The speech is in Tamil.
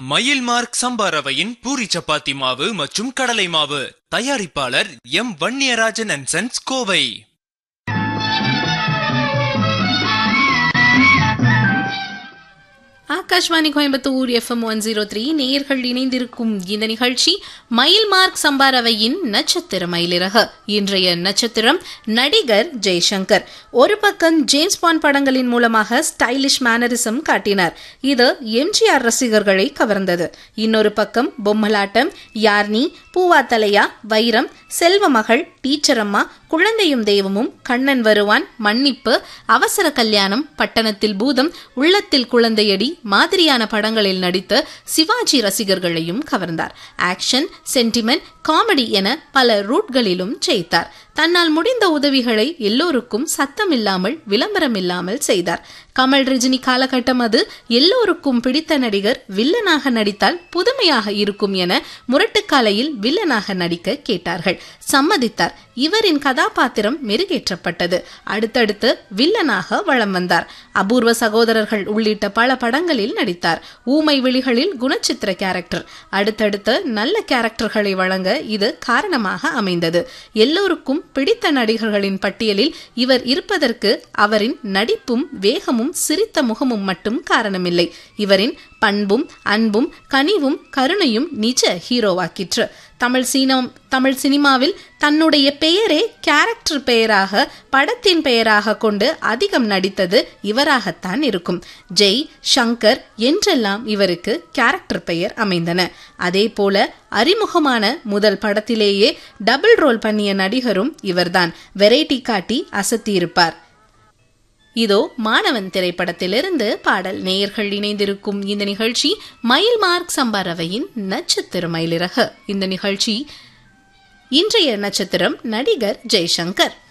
மயில் மார்க் சம்பா ரவையின் பூரி சப்பாத்தி மாவு மற்றும் கடலை மாவு தயாரிப்பாளர் M Vanniyarajan and Sons Kovai Akashvani Coimbatore FM one zero three நேயர்கள் இணைந்திருக்கும் இந்த நிகழ்ச்சி மயில் மார்க் சம்பாரவையின் நட்சத்திர மயிலிறகு இன்றைய நட்சத்திரம் நடிகர் ஜெய்சங்கர் ஒரு பக்கம் ஜேம்ஸ் பாண்ட் படங்களின் மூலமாக ஸ்டைலிஷ் மேனரிசம் காட்டினார் இது எம்ஜிஆர் ரசிகர்களை கவர்ந்தது இன்னொரு பக்கம் பொம்மலாட்டம் யார்னி பூவா தலையா வைரம் செல்வமகள் டீச்சரம்மா குழந்தையும் தெய்வமும் கண்ணன் வருவான் மன்னிப்பு அவசர கல்யாணம் பட்டணத்தில் பூதம் உள்ளத்தில் குழந்தையடி மாதிரியான படங்களில் நடித்த சிவாஜி ரசிகர்களையும் கவர்ந்தார் ஆக்ஷன் சென்டிமெண்ட் காமெடி என பல ரூட்களிலும் ஜெயித்தார் தன்னால் முடிந்த உதவிகளை எல்லோருக்கும் சத்தம் இல்லாமல் விளம்பரம் இல்லாமல் செய்தார் கமல் ரஜினி காலகட்டம் அது எல்லோருக்கும் பிடித்த நடிகர் வில்லனாக நடித்தால் புதுமையாக இருக்கும் என முரட்டுக்காலையில் வில்லனாக நடிக்க கேட்டார்கள் சம்மதித்தார் இவரின் கதாபாத்திரம் மெருகேற்றப்பட்டது அடுத்தடுத்து வில்லனாக வளம் வந்தார் அபூர்வ சகோதரர்கள் உள்ளிட்ட பல படங்களில் நடித்தார் ஊமை விழிகளில் குணச்சித்திர கேரக்டர் அடுத்தடுத்து நல்ல கேரக்டர்களை வழங்க இது காரணமாக அமைந்தது எல்லோருக்கும் பிடித்த நடிகர்களின் பட்டியலில் இவர் இருப்பதற்கு அவரின் நடிப்பும் வேகமும் சிரித்த முகமும் மட்டும் காரணமில்லை இவரின் பண்பும் அன்பும் கனிவும் கருணையும் நிஜ ஹீரோவாக்கிற்று தமிழ் சீனம் தமிழ் சினிமாவில் தன்னுடைய பெயரே கேரக்டர் பெயராக படத்தின் பெயராக கொண்டு அதிகம் நடித்தது இவராகத்தான் இருக்கும் ஜெய் சங்கர் என்றெல்லாம் இவருக்கு கேரக்டர் பெயர் அமைந்தன அதே போல அறிமுகமான முதல் படத்திலேயே டபுள் ரோல் பண்ணிய நடிகரும் இவர்தான் வெரைட்டி காட்டி அசத்தியிருப்பார் இதோ மாணவன் திரைப்படத்திலிருந்து பாடல் நேயர்கள் இணைந்திருக்கும் இந்த நிகழ்ச்சி மயில் மார்க் சம்பாரவையின் நட்சத்திர மயிலிறகு இந்த நிகழ்ச்சி இன்றைய நட்சத்திரம் நடிகர் ஜெய்சங்கர்